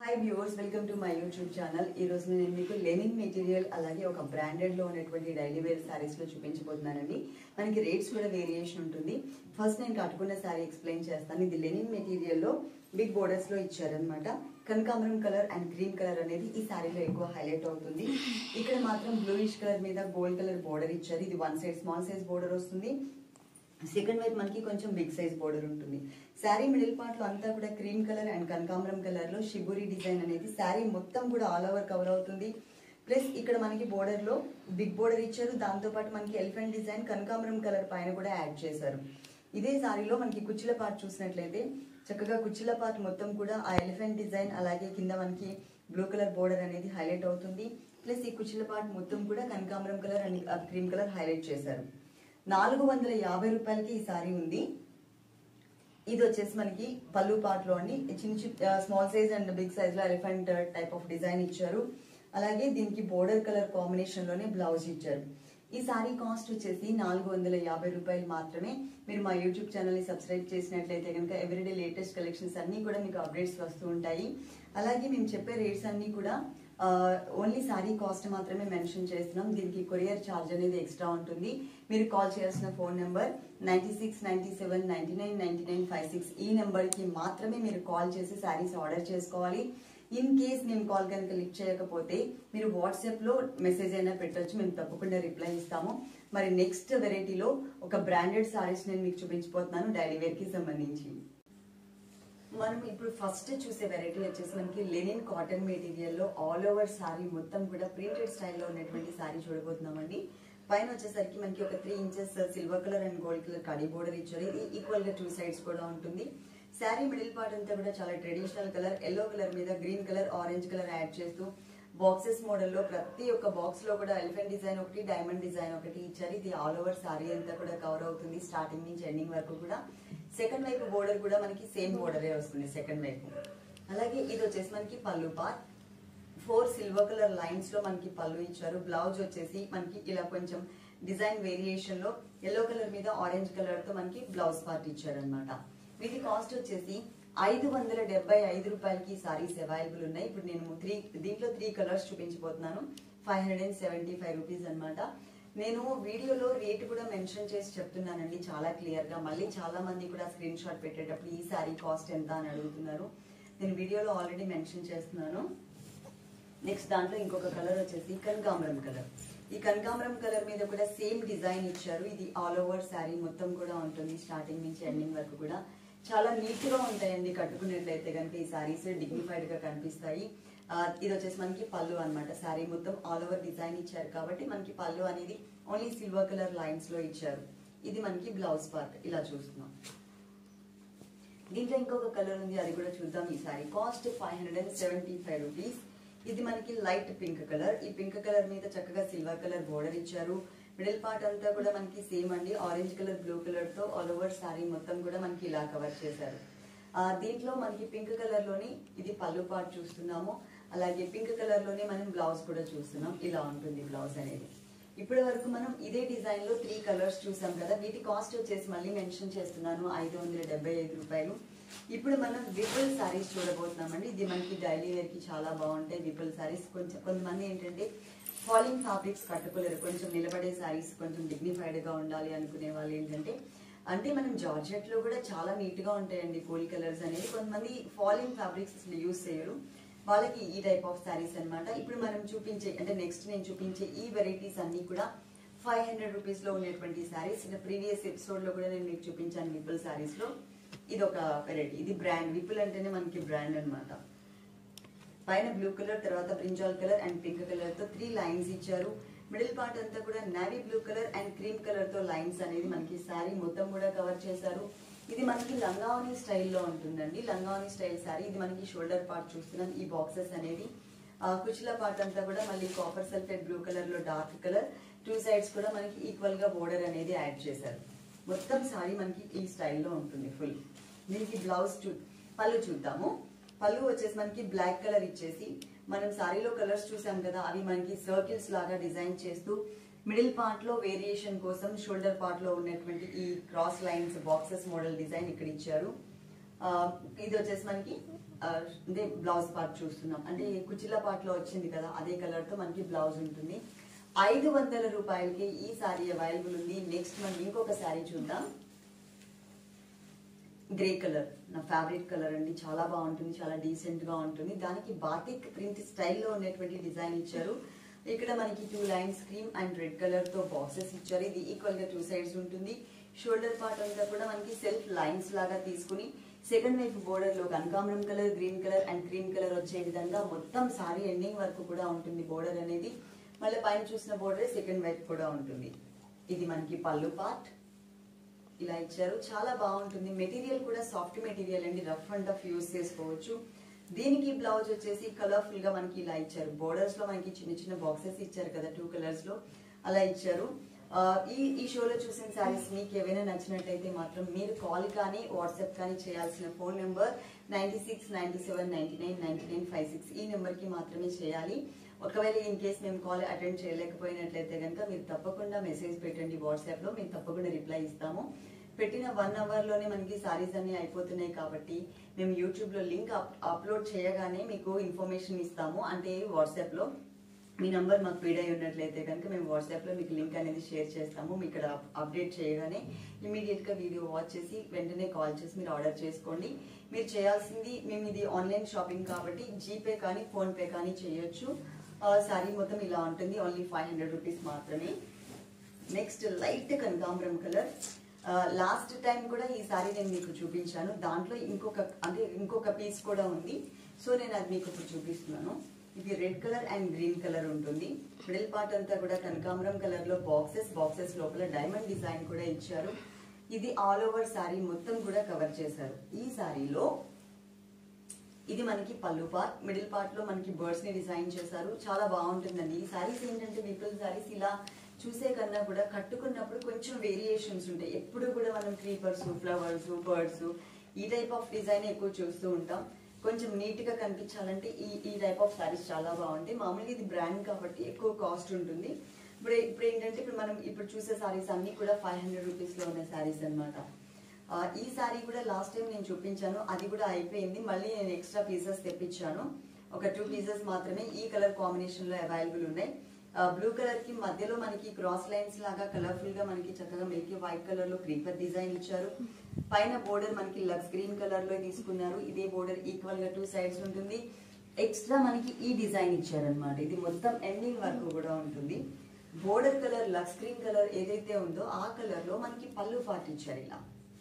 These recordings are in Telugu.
hi viewers welcome to my YouTube channel ఈ రోజు నేను మీకు లెనిన్ మెటీరియల్ అలాగే ఒక బ్రాండెడ్ లో ఉన్నటువంటి డైలీ వేర్ సారీస్ లో చూపించబోతున్నానండి మనకి రేట్స్ కూడా వేరియేషన్ ఉంటుంది ఫస్ట్ నేను కట్టుకున్న సారీ ఎక్స్ప్లెయిన్ చేస్తాను ఇది లెనిన్ మెటీరియల్ లో బిగ్ బోర్డర్స్ లో ఇచ్చారనమాట కనకాంబరం కలర్ అండ్ గ్రీన్ కలర్ అనేది ఈ సారీలో ఎక్కువ హైలైట్ అవుతుంది ఇక్కడ మాత్రం బ్లూయిష్ కలర్ మీద గోల్డ్ కలర్ బోర్డర్ ఇచ్చారు ఇది one side small size border వస్తుంది సెకండ్ వైపు మనకి కొంచెం బిగ్ సైజ్ బోర్డర్ ఉంటుంది శారీ మిడిల్ పార్ట్ లో అంతా కూడా క్రీమ్ కలర్ అండ్ కనకాంబరం కలర్ లో షిబురి డిజైన్ అనేది శారీ మొత్తం కూడా ఆల్ ఓవర్ కవర్ అవుతుంది ప్లస్ ఇక్కడ మనకి బోర్డర్ లో బిగ్ బోర్డర్ ఇచ్చారు దాంతో పాటు మనకి ఎలిఫెంట్ డిజైన్ కనకాంబరం కలర్ పైన కూడా యాడ్ చేశారు ఇదే సారీలో మనకి కుచ్చిల పార్ట్ చూసినట్లయితే చక్కగా కుచ్చిల పార్ట్ మొత్తం కూడా ఆ ఎలిఫెంట్ డిజైన్ అలాగే కింద మనకి బ్లూ కలర్ బోర్డర్ అనేది హైలైట్ అవుతుంది ప్లస్ ఈ కుచ్చిల పార్ట్ మొత్తం కూడా కనకాంబరం colour and cream colour highlight చేశారు నాలుగు వందల యాభై రూపాయలకి ఈ సారీ ఉంది ఇది వచ్చేసి మనకి పళ్ళు పార్ట్ లో అండి చిన్న చిన్న small size and big size లో ఎలిఫెంట్ టైప్ ఆఫ్ డిజైన్ ఇచ్చారు అలాగే దీనికి బోర్డర్ కలర్ కాంబినేషన్ లోనే బ్లౌజ్ ఇచ్చారు ఈ సారీ కాస్ట్ వచ్చేసి నాలుగు వందల యాభై రూపాయలు మాత్రమే మీరు మా యూట్యూబ్ ఛానల్ ని సబ్స్క్రైబ్ చేసినట్లయితే కనుక ఎవ్రీడే లేటెస్ట్ కలెక్షన్స్ అన్ని కూడా మీకు అప్డేట్స్ వస్తూ ఉంటాయి అలాగే మేము చెప్పే రేట్స్ అన్ని కూడా ఓన్లీ సారీ కాస్ట్ మాత్రమే మెన్షన్ చేస్తున్నాం దీనికి కొరియర్ ఛార్జ్ అనేది ఎక్స్ట్రా ఉంటుంది మీరు కాల్ చేయాల్సిన phone number ninety six ninety seven ninety nine ninety nine five six ఈ నెంబర్కి మాత్రమే మీరు కాల్ చేసి శారీస్ ఆర్డర్ చేసుకోవాలి ఇన్ కేస్ మేము కాల్ కనుక లిఫ్ట్ చేయకపోతే మీరు వాట్సాప్లో మెసేజ్ అయినా పెట్టొచ్చు మేము తప్పకుండా రిప్లై ఇస్తాము మరి నెక్స్ట్ వెరైటీలో ఒక బ్రాండెడ్ సారీస్ నేను మీకు చూపించబోతున్నాను డైలీ వేర్కి సంబంధించి మనం ఇప్పుడు ఫస్ట్ చూసే వెరైటీ వచ్చేసి మనకి లెనిన్ కాటన్ మెటీరియల్ లో ఆల్ ఓవర్ సారీ మొత్తం కూడా ప్రింటెడ్ స్టైల్లో ఉన్నటువంటి సారీ చూడబోతున్నామండి పైన వచ్చేసరికి మనకి ఒక three inches silver colour and gold colour కడీ బోర్డర్ ఇచ్చారు ఇది ఈక్వల్ గా టూ సైడ్స్ కూడా ఉంటుంది శారీ మిడిల్ పార్ట్ అంతా కూడా చాలా ట్రెడిషనల్ కలర్ ఎల్లో కలర్ మీద green colour orange colour add చేస్తూ బాక్సెస్ మోడల్లో ప్రతి ఒక్క బాక్స్ లో కూడా ఎలిఫెంట్ డిజైన్ ఒకటి డైమండ్ డిజైన్ ఒకటి ఇచ్చారు ఇది ఆల్ ఓవర్ సారీ అంతా కూడా కవర్ అవుతుంది స్టార్టింగ్ నుంచి ఎండింగ్ వరకు కూడా సెకండ్ వైపు బోర్డర్ కూడా మనకి సేమ్ బోర్డరే వస్తుంది సెకండ్ వైపు అలాగే ఇది వచ్చేసి మనకి పళ్ళు part four silver colour lines లో మనకి పళ్ళు ఇచ్చారు బ్లౌజ్ వచ్చేసి మనకి ఇలా కొంచెం డిజైన్ వేరియేషన్ లో ఎల్లో కలర్ మీద ఆరెంజ్ కలర్ తో మనకి బ్లౌజ్ పార్ట్ ఇచ్చారు అనమాట వీటి కాస్ట్ వచ్చేసి ఐదు వందల డెబ్బై ఐదు రూపాయలకి సారీస్ అవైలబుల్ ఉన్నాయి ఇప్పుడు నేను త్రీ దీంట్లో త్రీ కలర్స్ చూపించబోతున్నాను five hundred and seventy five rupees అనమాట నేను వీడియోలో రేట్ కూడా మెన్షన్ చేసి చెప్తున్నానండి చాలా క్లియర్ గా మళ్ళీ చాలా మంది కూడా స్క్రీన్ షాట్ పెట్టేటప్పుడు ఈ సారీ కాస్ట్ ఎంత అని అడుగుతున్నారు నేను వీడియోలో ఆల్రెడీ మెన్షన్ చేస్తున్నాను నెక్స్ట్ దాంట్లో ఇంకొక కలర్ వచ్చేసి కనకాంబరం కలర్ ఈ కనకాంబరం కలర్ మీద కూడా సేమ్ డిజైన్ ఇచ్చారు ఇది ఆల్ ఓవర్ శారీ మొత్తం కూడా ఉంటుంది స్టార్టింగ్ నుంచి ఎండింగ్ వరకు కూడా చాలా నీట్ గా ఉంటాయండి కట్టుకున్నట్లయితే కనుక ఈ శారీస్ డిగ్నిఫైడ్ గా కనిపిస్తాయి ఆ, ఇది వచ్చేసి మనకి పళ్ళు అన్నమాట శారీ మొత్తం ఆల్ ఓవర్ డిజైన్ ఇచ్చారు కాబట్టి మనకి పళ్ళు అనేది ఓన్లీ సిల్వర్ కలర్ లైన్స్ లో ఇచ్చారు ఇది మనకి బ్లౌజ్ పార్ట్ ఇలా చూస్తున్నాం దీంట్లో ఇంకొక కలర్ ఉంది అది కూడా చూద్దాం ఈ sari cost five hundred and seventy five rupees ఇది మనకి లైట్ పింక్ కలర్ ఈ పింక్ కలర్ మీద చక్కగా సిల్వర్ కలర్ బోర్డర్ ఇచ్చారు మిడిల్ పార్ట్ అంతా కూడా మనకి సేమ్ అండి ఆరెంజ్ కలర్ బ్లూ కలర్ తో ఆల్ ఓవర్ సారీ మొత్తం కూడా మనకి ఇలా కవర్ చేశారు ఆ, దీంట్లో మనకి పింక్ కలర్ లోని ఇది పళ్ళు పార్ట్ చూస్తున్నాము అలాగే పింక్ కలర్ లోనే మనం బ్లౌజ్ కూడా చూస్తున్నాం ఇలా ఉంటుంది బ్లౌజ్ అనేది ఇప్పటి వరకు మనం ఇదే డిజైన్ లో త్రీ కలర్స్ చూసాం కదా వీటి కాస్ట్ వచ్చేసి మళ్ళీ మెన్షన్ చేస్తున్నాను ఐదు వందల డెబ్బై ఐదు రూపాయలు ఇప్పుడు మనం విపుల్ సారీస్ చూడబోతున్నామండి ఇది మనకి డైలీ వేర్ కి చాలా బాగుంటాయి విపుల్ సారీస్ కొంచెం కొంతమంది ఏంటంటే ఫాలింగ్ ఫ్యాబ్రిక్స్ కట్టుకోలేరు కొంచెం నిలబడే సారీస్ కొంచెం డిగ్నిఫైడ్ గా ఉండాలి అనుకునే వాళ్ళు ఏంటంటే అంటే మనం జార్జెట్ లో కూడా చాలా నీట్ గా ఉంటాయండి కూల్ కలర్స్ అనేది కొంతమంది ఫాలింగ్ ఫ్యాబ్రిక్స్ అసలు యూస్ చేయరు వాళ్ళకి ఈ టైప్ ఆఫ్ శారీస్ అన్నమాట ఇప్పుడు మనం చూపించే అంటే నెక్స్ట్ నేను చూపించే ఈ వెరైటీస్ అన్ని కూడా ఫైవ్ హండ్రెడ్ రూపీస్ లో ఉన్నటువంటి శారీస్ ఇంకా ప్రీవియస్ ఎపిసోడ్ లో కూడా నేను మీకు చూపించాను విపుల్ శారీస్ లో ఇది ఒక వెరైటీ ఇది బ్రాండ్ విపుల్ అంటేనే మనకి బ్రాండ్ అన్నమాట పైన బ్లూ కలర్ తర్వాత brinjal colour and pink colour తో త్రీ లైన్స్ ఇచ్చారు మిడిల్ పార్ట్ అంతా కూడా navy blue colour and cream colour తో లైన్స్ అనేది మనకి శారీ మొత్తం కూడా కవర్ చేశారు ఇది మనకి లంగావని స్టైల్లో ఉంటుందండి లంగావని స్టైల్ శారీ ఇది మనకి షోల్డర్ పార్ట్ చూస్తున్నాం ఈ బాక్సెస్ అనేది ఆ, కుచ్చుల పార్ట్ అంతా కూడా మళ్ళీ కాపర్ సల్ఫేట్ బ్లూ కలర్ లో డార్క్ కలర్ టూ సైడ్స్ కూడా మనకి ఈక్వల్ గా బోర్డర్ అనేది యాడ్ చేశారు మొత్తం సారీ మనకి ఈ స్టైల్లో ఉంటుంది ఫుల్ దీనికి బ్లౌజ్ చూ పళ్ళు చూద్దాము పళ్ళు వచ్చేసి మనకి బ్లాక్ కలర్ ఇచ్చేసి మనం సారీలో కలర్స్ చూసాం కదా అవి మనకి సర్కిల్స్ లాగా డిజైన్ చేస్తూ మిడిల్ పార్ట్ లో వేరియేషన్ కోసం షోల్డర్ పార్ట్ లో ఉన్నటువంటి ఈ cross lines boxes model design ఇక్కడ ఇచ్చారు ఆ, ఇది వచ్చేసి మనకి ఆ, అంటే బ్లౌజ్ పార్ట్ చూస్తున్నాం అంటే కుచిలా పార్ట్ లో వచ్చింది కదా అదే కలర్ తో మనకి బ్లౌజ్ ఉంటుంది ఐదు వందల రూపాయలకి ఈ సారీ అవైలబుల్ ఉంది నెక్స్ట్ మనం ఇంకొక సారీ చూద్దాం గ్రే కలర్ నా ఫేవరెట్ కలర్ అండి చాలా బాగుంటుంది చాలా డీసెంట్ గా ఉంటుంది దానికి బాతిక్ ప్రింట్ స్టైల్లో ఉన్నటువంటి డిజైన్ ఇచ్చారు ఇక్కడ మనకి two lines cream and red colour తో బాక్సెస్ ఇచ్చారు ఇది ఈక్వల్ గా టూ సైడ్స్ ఉంటుంది షోల్డర్ పార్ట్ అంతా కూడా మనకి సెల్ఫ్ లైన్స్ లాగా తీసుకుని సెకండ్ వైపు బోర్డర్ లో కనకాంబరం colour green colour and cream colour వచ్చే విధంగా మొత్తం సారీ ఎండింగ్ వరకు కూడా ఉంటుంది బోర్డర్ అనేది మళ్ళీ పైన చూసిన బోర్డర్ సెకండ్ వైపు కూడా ఉంటుంది ఇది మనకి పళ్ళు పార్ట్ ఇలా ఇచ్చారు చాలా బాగుంటుంది మెటీరియల్ కూడా సాఫ్ట్ మెటీరియల్ అండి రఫ్ అండ్ టఫ్ యూస్ చేసుకోవచ్చు దీనికి బ్లౌజ్ వచ్చేసి కలర్ఫుల్ గా మనకి ఇలా ఇచ్చారు బోర్డర్స్ లో మనకి చిన్న చిన్న బాక్సెస్ ఇచ్చారు కదా టూ కలర్స్ లో అలా ఇచ్చారు ఆ, ఈ ఈ షోలో చూసిన శారీస్ మీకు ఏవైనా నచ్చినట్టయితే మాత్రం మీరు కాల్ కానీ వాట్సాప్ కానీ చేయాల్సిన phone number ninety six ninety seven ninety nine ninety nine five six ఈ నెంబర్కి మాత్రమే చేయాలి ఒకవేళ ఇన్ కేస్ మేము కాల్ అటెండ్ చేయలేకపోయినట్లయితే కనుక మీరు తప్పకుండా మెసేజ్ పెట్టండి వాట్సాప్లో మేము తప్పకుండా రిప్లై ఇస్తాము పెట్టిన వన్ అవర్లోనే మనకి సారీస్ అన్ని అయిపోతున్నాయి కాబట్టి మేము యూట్యూబ్లో లింక్ అప్లోడ్ చేయగానే మీకు ఇన్ఫర్మేషన్ ఇస్తాము అంటే వాట్సాప్లో మీ నంబర్ మాకు ఫీడ్ అయి ఉన్నట్లయితే కనుక మేము వాట్సాప్లో మీకు లింక్ అనేది షేర్ చేస్తాము మీకు ఇక్కడ అప్డేట్ చేయగానే ఇమీడియట్గా వీడియో వాచ్ చేసి వెంటనే కాల్ చేసి మీరు ఆర్డర్ చేసుకోండి మీరు చేయాల్సింది మేము ఇది ఆన్లైన్ షాపింగ్ కాబట్టి జీపే కానీ ఫోన్పే కానీ చేయొచ్చు సారీ మొత్తం ఇలా ఉంటుంది ఓన్లీ ఫైవ్ హండ్రెడ్ రూపీస్ మాత్రమే నెక్స్ట్ లైట్ కనకాంబరం కలర్ లాస్ట్ టైం కూడా ఈ సారీ నేను మీకు చూపించాను దాంట్లో ఇంకొక అంటే ఇంకొక పీస్ కూడా ఉంది సో నేను అది మీకు ఇప్పుడు చూపిస్తున్నాను ఇది red colour and green colour ఉంటుంది మిడిల్ పార్ట్ అంతా కూడా కనకాంబరం కలర్ లో బాక్సెస్ బాక్సెస్ లోపల డైమండ్ డిజైన్ కూడా ఇచ్చారు ఇది ఆల్ ఓవర్ సారీ మొత్తం కూడా కవర్ చేశారు ఈ సారీలో ఇది మనకి పళ్ళు పార్ట్ మిడిల్ పార్ట్ లో మనకి బర్డ్స్ ని డిజైన్ చేశారు చాలా బాగుంటుందండి ఈ సారీస్ ఏంటంటే పీపుల్ సారీస్ ఇలా చూసే కన్నా కూడా కట్టుకున్నప్పుడు కొంచెం వేరియేషన్స్ ఉంటాయి ఎప్పుడు కూడా మనం క్రీపర్స్ ఫ్లవర్స్ బర్డ్స్ ఈ టైప్ ఆఫ్ డిజైన్ ఎక్కువ చూస్తూ ఉంటాం కొంచెం నీట్ గా కనిపించాలంటే ఈ ఈ టైప్ ఆఫ్ సారీస్ చాలా బాగుంటాయి మామూలుగా ఇది బ్రాండ్ కాబట్టి ఎక్కువ కాస్ట్ ఉంటుంది ఇప్పుడు ఇప్పుడు ఏంటంటే ఇప్పుడు మనం ఇప్పుడు చూసే సారీస్ అన్ని కూడా ఫైవ్ హండ్రెడ్ రూపీస్ లో ఉన్న సారీస్ అన్నమాట ఆ, ఈ సారీ కూడా లాస్ట్ టైం నేను చూపించాను అది కూడా అయిపోయింది మళ్ళీ నేను ఎక్స్ట్రా పీసెస్ తెప్పించాను ఒక టూ పీసెస్ మాత్రమే ఈ కలర్ కాంబినేషన్ లో అవైలబుల్ ఉన్నాయి బ్లూ కలర్ కి మధ్యలో మనకి క్రాస్ లైన్స్ లాగా కలర్ఫుల్ గా మనకి చక్కగా మిల్కీ వైట్ కలర్ లో క్రీపర్ డిజైన్ ఇచ్చారు పైన బోర్డర్ మనకి లక్స్ గ్రీన్ కలర్ లో తీసుకున్నారు ఇదే బోర్డర్ ఈక్వల్ గా టూ సైడ్స్ ఉంటుంది ఎక్స్ట్రా మనకి ఈ డిజైన్ ఇచ్చారనమాట ఇది మొత్తం ఎండింగ్ వరకు కూడా ఉంటుంది border colour looks green colour ఏదైతే ఉందో ఆ కలర్ లో మనకి పళ్ళు పార్ట్ ఇచ్చారు ఇలా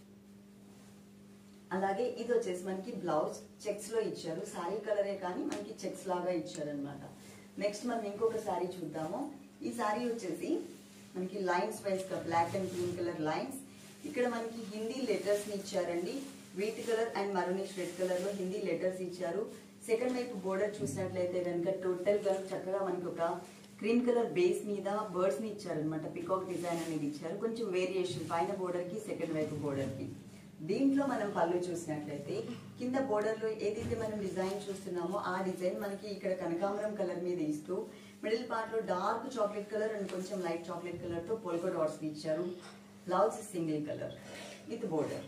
అలాగే ఇది వచ్చేసి మనకి బ్లౌజ్ చెక్స్ లో ఇచ్చారు సారీ కలరే కానీ మనకి చెక్స్ లాగా ఇచ్చారు అనమాట నెక్స్ట్ మనం ఇంకొక సారీ చూద్దాము ఈ సారీ వచ్చేసి మనకి లైన్స్ వైజ్ గా black and green colour lines ఇక్కడ మనకి హిందీ లెటర్స్ ని ఇచ్చారండి wheat colour and maroonish red colour లో హిందీ లెటర్స్ ఇచ్చారు సెకండ్ వైపు బోర్డర్ చూసినట్లయితే కనుక టోటల్ గా చక్కగా మనకి ఒక క్రీమ్ కలర్ బేస్ మీద బర్డ్స్ ని ఇచ్చారనమాట పికాక్ డిజైన్ అనేది ఇచ్చారు కొంచెం వేరియేషన్ పైన బోర్డర్ కి సెకండ్ వైపు బోర్డర్ కి దీంట్లో మనం పళ్ళు చూసినట్లయితే కింద బోర్డర్ లో ఏదైతే మనం డిజైన్ చూస్తున్నామో ఆ డిజైన్ మనకి ఇక్కడ కనకాంబరం కలర్ మీద ఇస్తూ మిడిల్ పార్ట్ లో డార్క్ చాక్లెట్ కలర్ అండ్ కొంచెం లైట్ చాక్లెట్ కలర్ తో పోల్కో డాట్స్ ఇచ్చారు blouse single colour with border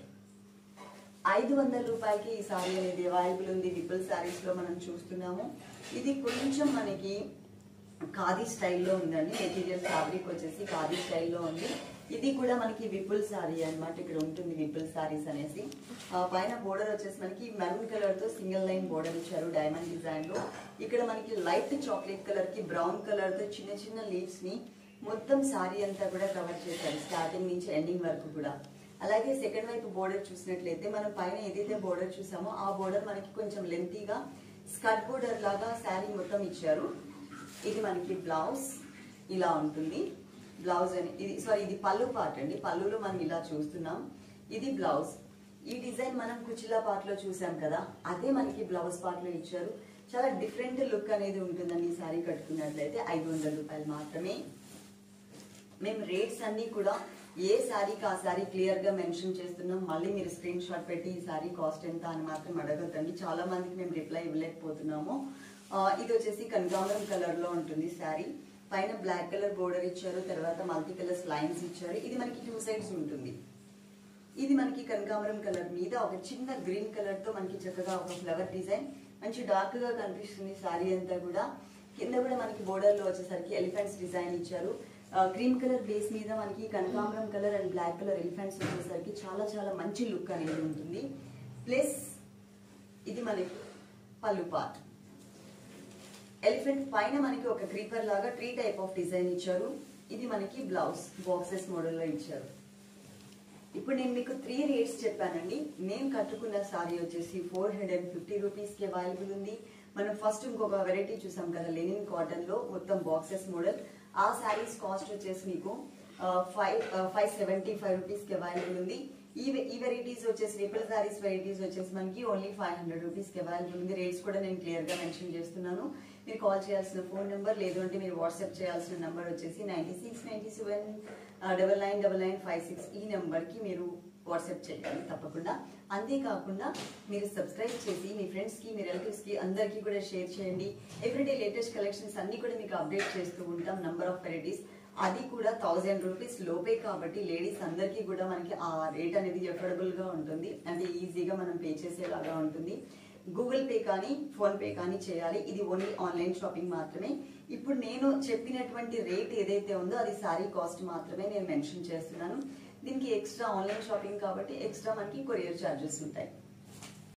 ఐదు వందల రూపాయలకి ఈ సారీ అనేది అవైలబుల్ ఉంది విపుల్ సారీస్ లో మనం చూస్తున్నాము ఇది కొంచెం మనకి ఖాదీ స్టైల్లో ఉందండి మెటీరియల్ ఫ్యాబ్రిక్ వచ్చేసి ఖాదీ స్టైల్లో ఉంది ఇది కూడా మనకి విపుల్ సారీ అన్నమాట ఇక్కడ ఉంటుంది విపుల్ సారీస్ అనేసి ఆ, పైన బోర్డర్ వచ్చేసి మనకి మెరూన్ కలర్ తో సింగిల్ లైన్ బోర్డర్ ఇచ్చారు డైమండ్ డిజైన్ లో ఇక్కడ మనకి లైట్ చాక్లెట్ కలర్ కి బ్రౌన్ కలర్ తో చిన్న చిన్న లీవ్స్ ని మొత్తం సారీ అంతా కూడా కవర్ చేశారు స్టార్టింగ్ నుంచి ఎండింగ్ వరకు కూడా అలాగే సెకండ్ వైపు బోర్డర్ చూసినట్లయితే మనం పైన ఏదైతే బోర్డర్ చూసామో ఆ బోర్డర్ మనకి కొంచెం లెంతీగా స్కర్ట్ బోర్డర్ లాగా శారీ మొత్తం ఇచ్చారు ఇది మనకి బ్లౌజ్ ఇలా ఉంటుంది బ్లౌజ్ అని ఇది సారీ ఇది పళ్ళు పార్ట్ అండి పళ్ళులో మనం ఇలా చూస్తున్నాం ఇది బ్లౌజ్ ఈ డిజైన్ మనం కుచిలా పార్ట్ లో చూసాం కదా అదే మనకి బ్లౌజ్ పార్ట్ లో ఇచ్చారు చాలా డిఫరెంట్ లుక్ అనేది ఉంటుందండి ఈ సారీ కట్టుకున్నట్లయితే ఐదు వందల రూపాయలు మాత్రమే మేము రేట్స్ అన్ని కూడా ఏ శారీకి ఆ శారీ క్లియర్ గా మెన్షన్ చేస్తున్నాం మళ్ళీ మీరు స్క్రీన్ షాట్ పెట్టి ఈ శారీ కాస్ట్ ఎంత అని మాత్రం అడగద్దండి చాలా మందికి మేము రిప్లై ఇవ్వలేకపోతున్నాము ఆ, ఇది వచ్చేసి కనకాంబరం కలర్ లో ఉంటుంది శారీ పైన బ్లాక్ కలర్ బోర్డర్ ఇచ్చారు తర్వాత మల్టీ కలర్స్ లైన్స్ ఇచ్చారు ఇది మనకి టూ సైడ్స్ ఉంటుంది ఇది మనకి కనకాంబరం కలర్ మీద ఒక చిన్న గ్రీన్ కలర్ తో మనకి చక్కగా ఒక ఫ్లవర్ డిజైన్ మంచి డార్క్ గా కనిపిస్తుంది సారీ అంతా కూడా కింద కూడా మనకి బోర్డర్ లో వచ్చేసరికి ఎలిఫెంట్స్ డిజైన్ ఇచ్చారు క్రీమ్ కలర్ బేస్ మీద మనకి కనకాంబరం colour and black colour elephants వచ్చేసరికి చాలా చాలా మంచి లుక్ అనేది ఉంటుంది ప్లస్ ఇది మనకి పళ్ళు పార్ట్ ఎలిఫెంట్ పైన మనకి ఒక క్రీపర్ లాగా ట్రీ టైప్ ఆఫ్ డిజైన్ ఇచ్చారు ఇది మనకి బ్లౌజ్ బాక్సెస్ మోడల్లో ఇచ్చారు ఇప్పుడు నేను మీకు త్రీ రేట్స్ చెప్పానండి నేను కట్టుకున్న సారీ వచ్చేసి ఫోర్ హండ్రెడ్ అండ్ ఫిఫ్టీ రూపీస్కి అవైలబుల్ ఉంది మనం ఫస్ట్ ఇంకొక వెరైటీ చూసాం కదా లెనిన్ కాటన్ లో మొత్తం బాక్సెస్ మోడల్ ఆ శారీస్ కాస్ట్ వచ్చేసి మీకు ఫైవ్ ఫైవ్ సెవెంటీ ఫైవ్ రూపీస్కి అవైలబుల్ ఉంది ఈ ఈ వెరైటీస్ వచ్చేసి రిపల్ శారీస్ వెరైటీస్ వచ్చేసి మనకి ఓన్లీ ఫైవ్ హండ్రెడ్ రూపీస్కి అవైలబుల్ ఉంది రేట్స్ కూడా నేను క్లియర్గా మెన్షన్ చేస్తున్నాను మీరు కాల్ చేయాల్సిన ఫోన్ నెంబర్ లేదు అంటే మీరు వాట్సాప్ చేయాల్సిన నెంబర్ వచ్చేసి ninety six ninety seven double nine double nine five six ఈ నెంబర్కి మీరు వాట్సాప్ చేయాలి తప్పకుండా అంతేకాకుండా మీరు సబ్స్క్రైబ్ చేసి మీ ఫ్రెండ్స్కి మీ రిలేటివ్స్కి అందరికీ కూడా షేర్ చేయండి ఎవ్రీడే లేటెస్ట్ కలెక్షన్స్ అన్ని కూడా మీకు అప్డేట్ చేస్తూ ఉంటాం నంబర్ ఆఫ్ వెరైటీస్ అది కూడా థౌజండ్ రూపీస్ లోపే కాబట్టి లేడీస్ అందరికీ కూడా మనకి ఆ రేట్ అనేది ఎఫోర్డబుల్ గా ఉంటుంది అంటే ఈజీగా మనం పే చేసేలాగా ఉంటుంది గూగుల్ పే కానీ ఫోన్ పే కానీ చేయాలి ఇది ఓన్లీ ఆన్లైన్ షాపింగ్ మాత్రమే ఇప్పుడు నేను చెప్పినటువంటి రేట్ ఏదైతే ఉందో అది శారీ కాస్ట్ మాత్రమే నేను మెన్షన్ చేస్తున్నాను దీనికి ఎక్స్ట్రా ఆన్లైన్ షాపింగ్ కాబట్టి ఎక్స్ట్రా మనకి కొరియర్ ఛార్జెస్ ఉంటాయి